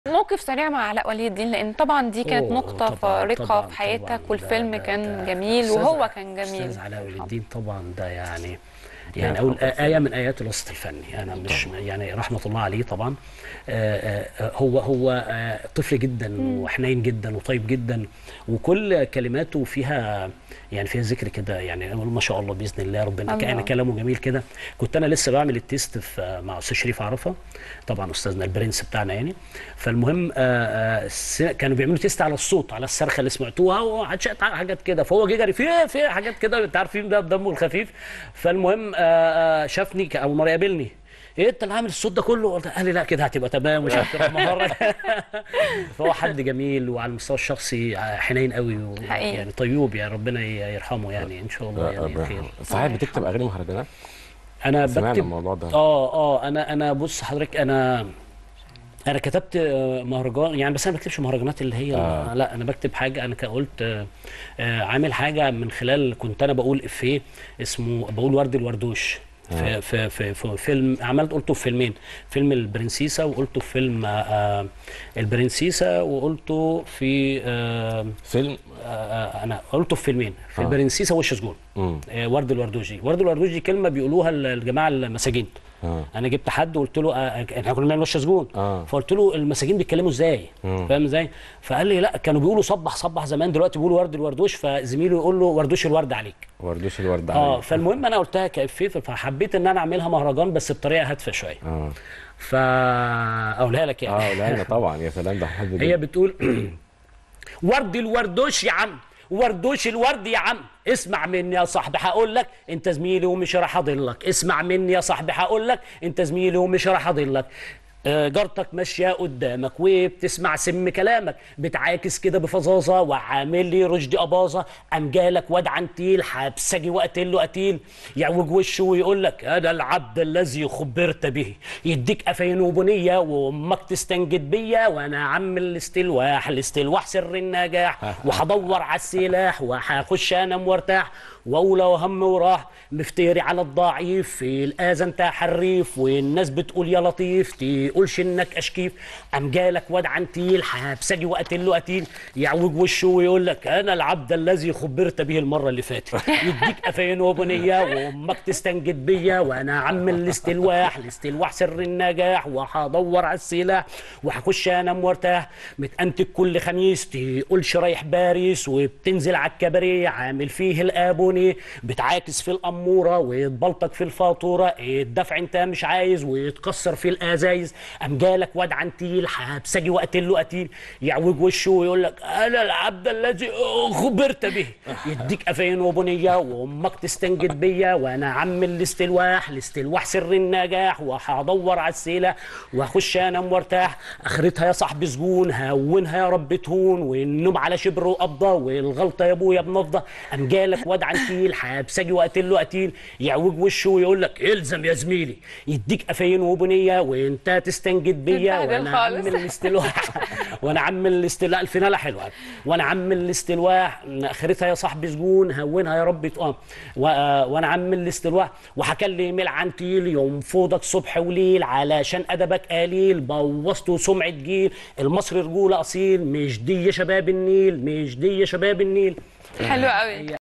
موقف سريع مع علاء ولي الدين لان طبعا دي كانت أوه، نقطه طبعاً، فارقه طبعاً، في حياتك طبعاً. والفيلم ده- ده- كان ده جميل أستاذ- وهو كان جميل استاذ علاء ولي الدين طبعا ده يعني يا يعني اقول خبر. ايه من ايات الوسط الفني انا مش يعني رحمه الله عليه طبعا آه، آه، هو هو آه، طفل جدا وحنين جدا وطيب جدا وكل كلماته فيها يعني فيها ذكر كده يعني ما شاء الله باذن الله ربنا الله. كان كلامه جميل كده كنت انا لسه بعمل التيست في مع استاذ شريف عرفه طبعا استاذنا البرنس بتاعنا يعني فالمهم آه، آه، س- كانوا بيعملوا تيست على الصوت على الصرخه اللي سمعتوها وحاجات حاجات كده فهو جه جري في في حاجات كده انت عارفين ده بدمه الخفيف فالمهم آه، آه، شافني اول مره يقابلني ايه انت اللي عامل الصوت ده كله قلت قال لي لا كده هتبقى تمام مش عارف مهاره فهو حد جميل وعلى المستوى الشخصي حنين قوي و- حقيقي. يعني طيوب يعني ربنا يرحمه يعني ان شاء الله يعني ربنا خير يرحمه. صحيح بتكتب اغاني مهرجانات انا سمعنا بكتب الموضوع ده. اه اه انا انا بص حضرتك انا انا كتبت آه، مهرجان يعني بس انا ما بكتبش مهرجانات اللي هي آه. آه. لا انا بكتب حاجه انا قلت آه، آه، عامل حاجه من خلال كنت انا بقول افيه اسمه بقول ورد الوردوش في, في, في, في فيلم عملت قلته في فيلمين فيلم البرنسيسة وقلته في فيلم آه، آه، البرنسيسة وقلته في آه، فيلم آه، آه، انا قلته في فيلمين في آه. البرنسيسة وش سجون مم. آه، ورد الوردوجي ورد الوردوجي كلمه بيقولوها الجماعه المساجين اه انا جبت حد وقلت له آه، احنا كنا بنعمل وش سجون آه. فقلت له المساجين بيتكلموا ازاي مم. فاهم ازاي فقال لي لا كانوا بيقولوا صبح صبح زمان دلوقتي بيقولوا ورد الوردوش فزميله يقول له وردوش الورد عليك وردوش الورد اه عليك. فالمهم انا قلتها كافيه فحبيت ان انا اعملها مهرجان بس بطريقه هادفه شويه اه فاقولها لك يعني اه لا لا طبعا يا سلام ده حلو هي جدا بتقول ورد الوردوش يا عم وردوش الورد يا عم اسمع مني يا صاحبي هقول لك انت زميلي ومش راح اضلك اسمع مني يا صاحبي هقول لك انت زميلي ومش راح اضلك آه، جارتك ماشيه قدامك وبتسمع سم كلامك بتعاكس كده بفظاظه وعامل لي رشدي اباظه قام جالك واد عنتيل حبسجي وقتل له قتيل يعوج وشه ويقول لك هذا العبد الذي خبرت به يديك قفاين وبنيه وامك تستنجد بيا وانا عم الاستلواح الاستلواح سر النجاح وهدور على السلاح وهخش انام وارتاح واولى وهم وراح مفتري على الضعيف في الاذى انت حريف والناس بتقول يا لطيف تقولش انك اشكيف قام جالك واد عنتيل حبسجي وقتل له قتيل يعوج وشه ويقول لك انا العبد الذي خبرت به المره اللي فاتت يديك قفاين وبنيه وامك تستنجد بيا وانا عم الاستلواح الاستلواح سر النجاح وهدور على السلاح وهخش انام وارتاح متأنتج كل خميس تقولش رايح باريس وبتنزل على الكباريه عامل فيه الابوني بتعاكس في الاموره ويتبلطك في الفاتوره الدفع انت مش عايز ويتكسر في الازايز قام جالك واد عنتيل حبسجي وقتل له قتيل يعوج وشه ويقول لك انا العبد الذي خبرت به يديك قفاين وبنيه وامك تستنجد بيا وانا عم الاستلواح الاستلواح سر النجاح وهدور على السلاح واخش انام وارتاح اخرتها يا صاحبي سجون هونها يا رب تهون والنوم على شبر وقبضه والغلطه يا ابويا بنفضه قام جالك واد عنتيل حبسجي وقتل له قتيل يعوج وشه ويقول لك الزم يا زميلي يديك قفاين وبنيه وانت تستنجد بيا تتبهدل وانا عم خالص. الاستلواح وانا عم الاستلواح الفنانه حلوه وانا عم الاستلواح اخرتها يا صاحبي سجون هونها يا رب تقام و- وانا عم الاستلواح وهكلم العنتيل ينفضك صبح وليل علشان ادبك قليل بوظته سمعه جيل المصري رجوله اصيل مش دي يا شباب النيل مش دي يا شباب النيل حلو قوي